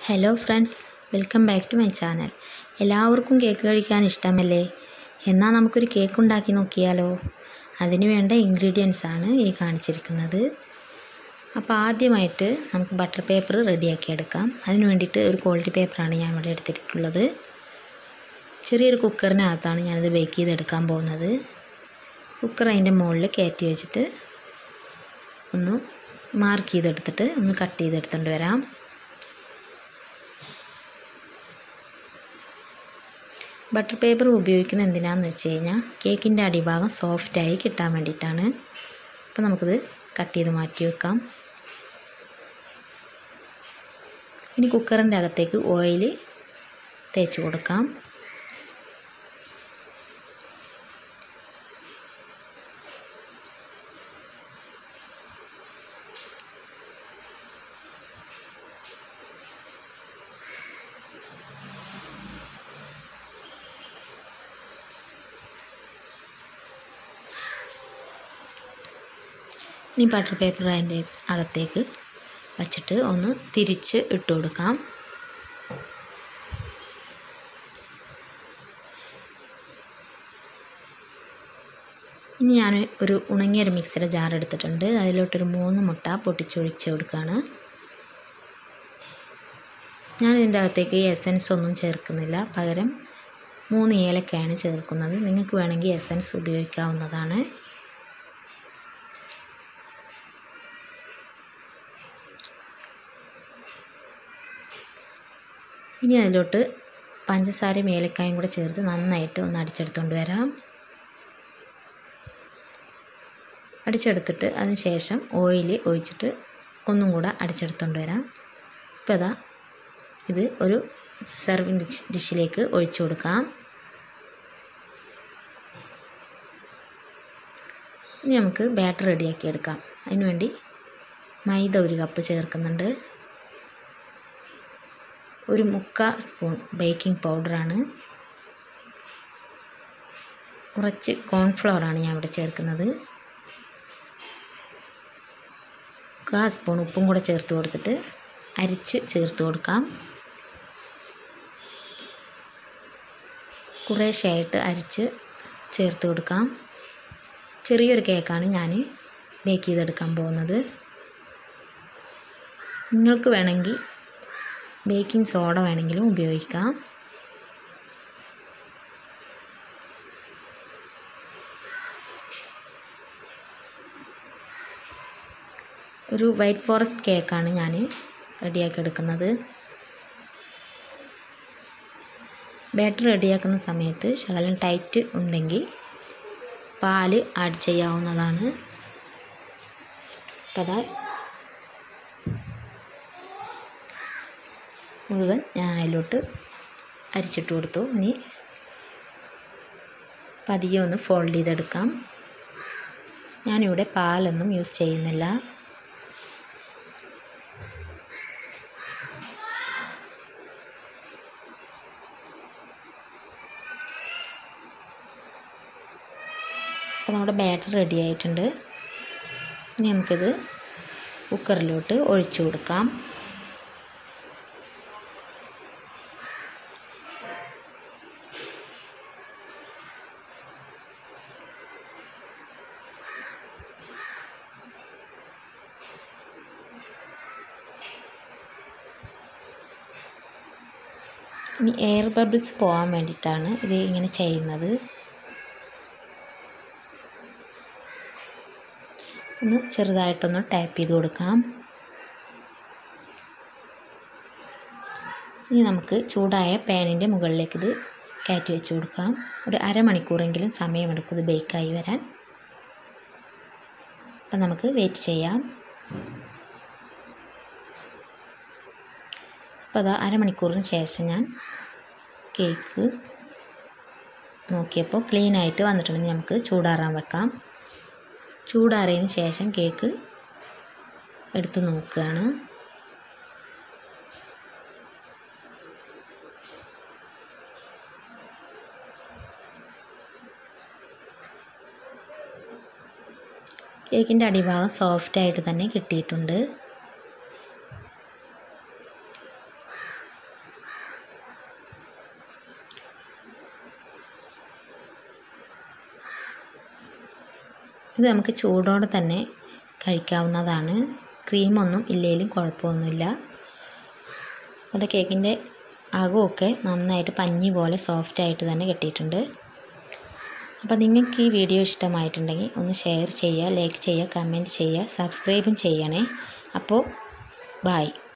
hello friends welcome back to my channel എല്ലാവർക്കും cake കഴിക്കാൻ ഇഷ്ടമല്ലേ എന്നാൽ നമുക്കൊരു കേക്ക് ഉണ്ടാക്കി നോക്കിയാലോ അതിന് വേണ്ട ഇൻഗ്രീഡിയൻസ് ആണ് ഈ കാണിച്ചിരിക്കുന്നത് അപ്പോൾ ആദ്യമായിട്ട് നമുക്ക് ബട്ടർ പേപ്പർ റെഡിയാക്കി എടുക്കാം അതിന് വേണ്ടിയിട്ട് ഒരു ക്വാളിറ്റി പേപ്പറാണ് ഞാൻ ഇവിടെ എടുത്തിട്ടുള്ളത് ചെറിയൊരു കുക്കറിനകത്താണ് ഞാനിത് ബേക്ക് ചെയ്തെടുക്കാൻ പോകുന്നത് കുക്കർ അതിൻ്റെ മുകളിൽ കയറ്റി വെച്ചിട്ട് ഒന്ന് മാർക്ക് ചെയ്തെടുത്തിട്ട് ഒന്ന് കട്ട് ചെയ്തെടുത്തുകൊണ്ട് വരാം ബട്ടർ പേപ്പർ ഉപയോഗിക്കുന്നത് എന്തിനാന്ന് വെച്ച് കഴിഞ്ഞാൽ കേക്കിൻ്റെ അടിഭാഗം സോഫ്റ്റായി കിട്ടാൻ വേണ്ടിയിട്ടാണ് അപ്പോൾ നമുക്കിത് കട്ട് ചെയ്ത് മാറ്റി വെക്കാം ഇനി കുക്കറിൻ്റെ അകത്തേക്ക് ഓയിൽ തേച്ച് കൊടുക്കാം ഇനി ബട്ടർ പേപ്പർ അതിൻ്റെ അകത്തേക്ക് വച്ചിട്ട് ഒന്ന് തിരിച്ച് ഇട്ട് കൊടുക്കാം ഇനി ഞാൻ ഒരു ഉണങ്ങിയൊരു മിക്സിയുടെ ജാർ എടുത്തിട്ടുണ്ട് അതിലോട്ടൊരു മൂന്ന് മുട്ട പൊട്ടിച്ചൊഴിച്ച് കൊടുക്കുകയാണ് ഞാൻ ഇതിൻ്റെ അകത്തേക്ക് എസൻസ് ഒന്നും ചേർക്കുന്നില്ല പകരം മൂന്ന് ഏലക്കയാണ് ചേർക്കുന്നത് നിങ്ങൾക്ക് വേണമെങ്കിൽ എസൻസ് ഉപയോഗിക്കാവുന്നതാണ് ഇനി അതിലോട്ട് പഞ്ചസാരയും ഏലക്കായും കൂടെ ചേർത്ത് നന്നായിട്ട് ഒന്ന് അടിച്ചെടുത്തുകൊണ്ട് വരാം അടിച്ചെടുത്തിട്ട് അതിന് ശേഷം ഓയിൽ ഒഴിച്ചിട്ട് ഒന്നും കൂടെ അടിച്ചെടുത്തുകൊണ്ട് വരാം ഇപ്പോൾ ഇതാ ഇത് ഒരു സെർവിങ് ഡിഷ് ഡിഷിലേക്ക് ഒഴിച്ചു കൊടുക്കാം ഇനി നമുക്ക് ബാറ്റർ റെഡിയാക്കി എടുക്കാം അതിനുവേണ്ടി മൈദ ഒരു കപ്പ് ചേർക്കുന്നുണ്ട് ഒരു മുക്കാൽ സ്പൂൺ ബേക്കിംഗ് പൗഡറാണ് കുറച്ച് കോൺഫ്ലവറാണ് ഞാൻ ഇവിടെ ചേർക്കുന്നത് കാ സ്പൂൺ ഉപ്പും കൂടെ ചേർത്ത് കൊടുത്തിട്ട് അരിച്ച് ചേർത്ത് കൊടുക്കാം കുറേശ്ശെയായിട്ട് അരിച്ച് ചേർത്ത് കൊടുക്കാം ചെറിയൊരു കേക്കാണ് ഞാൻ ബേക്ക് ചെയ്തെടുക്കാൻ പോകുന്നത് നിങ്ങൾക്ക് വേണമെങ്കിൽ ബേക്കിംഗ് സോഡ വേണമെങ്കിലും ഉപയോഗിക്കാം ഒരു വൈറ്റ് ഫോറസ്റ്റ് കേക്കാണ് ഞാൻ റെഡിയാക്കി എടുക്കുന്നത് ബാറ്റർ റെഡിയാക്കുന്ന സമയത്ത് ശകലം ടൈറ്റ് ഉണ്ടെങ്കിൽ പാല് ആഡ് ചെയ്യാവുന്നതാണ് അപ്പോൾ അതാ മുഴുവൻ ഞാൻ അതിലോട്ട് അരിച്ചിട്ട് കൊടുത്തു ഇനി പതിയെ ഒന്ന് ഫോൾഡ് ചെയ്തെടുക്കാം ഞാനിവിടെ പാലൊന്നും യൂസ് ചെയ്യുന്നില്ല അപ്പോൾ നമ്മുടെ ബാറ്റർ റെഡി ആയിട്ടുണ്ട് ഇനി നമുക്കിത് കുക്കറിലോട്ട് ഒഴിച്ചു കൊടുക്കാം ഇനി എയർ ബബിൾസ് പോകാൻ വേണ്ടിയിട്ടാണ് ഇത് ഇങ്ങനെ ചെയ്യുന്നത് ഒന്ന് ചെറുതായിട്ടൊന്ന് ടാപ്പ് ചെയ്ത് കൊടുക്കാം ഇനി നമുക്ക് ചൂടായ പാനിൻ്റെ മുകളിലേക്ക് ഇത് കയറ്റി വെച്ച് കൊടുക്കാം ഒരു അരമണിക്കൂറെങ്കിലും സമയമെടുക്കും ഇത് ബേക്കായി വരാൻ അപ്പം നമുക്ക് വെയിറ്റ് ചെയ്യാം അപ്പോൾ അത് അരമണിക്കൂറിന് ശേഷം ഞാൻ കേക്ക് നോക്കിയപ്പോൾ ക്ലീൻ ആയിട്ട് വന്നിട്ടുണ്ടെങ്കിൽ നമുക്ക് ചൂടാറാൻ വെക്കാം ചൂടാറിയതിന് ശേഷം കേക്ക് എടുത്ത് നോക്കുകയാണ് കേക്കിൻ്റെ അടിഭാഗം സോഫ്റ്റായിട്ട് തന്നെ കിട്ടിയിട്ടുണ്ട് ഇത് നമുക്ക് ചൂടോടെ തന്നെ കഴിക്കാവുന്നതാണ് ക്രീമൊന്നും ഇല്ലെങ്കിലും കുഴപ്പമൊന്നുമില്ല അത് കേക്കിൻ്റെ അകമൊക്കെ നന്നായിട്ട് പഞ്ഞി പോലെ സോഫ്റ്റായിട്ട് തന്നെ കിട്ടിയിട്ടുണ്ട് അപ്പോൾ നിങ്ങൾക്ക് ഈ വീഡിയോ ഇഷ്ടമായിട്ടുണ്ടെങ്കിൽ ഒന്ന് ഷെയർ ചെയ്യുക ലൈക്ക് ചെയ്യുക കമൻറ്റ് ചെയ്യുക സബ്സ്ക്രൈബും ചെയ്യണേ അപ്പോൾ ബായ്